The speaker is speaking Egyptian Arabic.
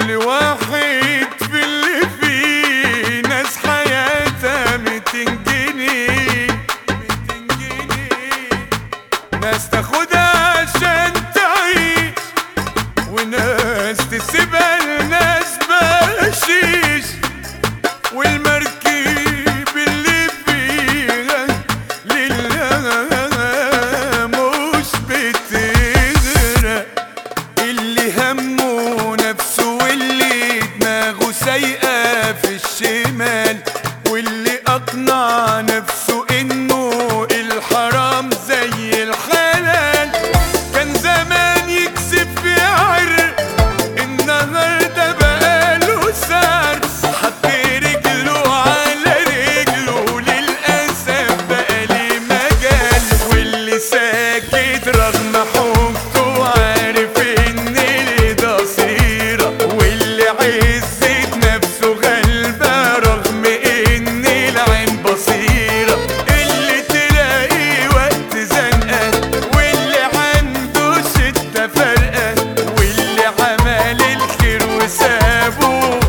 كل واحد في اللي فيه ناس حياتها ميتين جنيه ميتين جنيه ناس تاخدها عشان تعيش وناس تسيبها لناس بشيش والمركب اللي فيها لله مش بتغرق اللي همه نفسه واللي دماغه سايقة في الشمال واللي أقنع نفسه إنه الحرام زي الحلال كان زمان يكسب في عرق النهارده بقاله سعر حط رجله على رجله للأسف بقى ليه مجال واللي ساكت رغم حبته عارف ان ده صيرة واللي عزت نفسه غلبة رغم ان العين بصيرة اللي تلاقيه وقت زنقة واللي عنده شدة فرقة واللي عمل الخير وسابه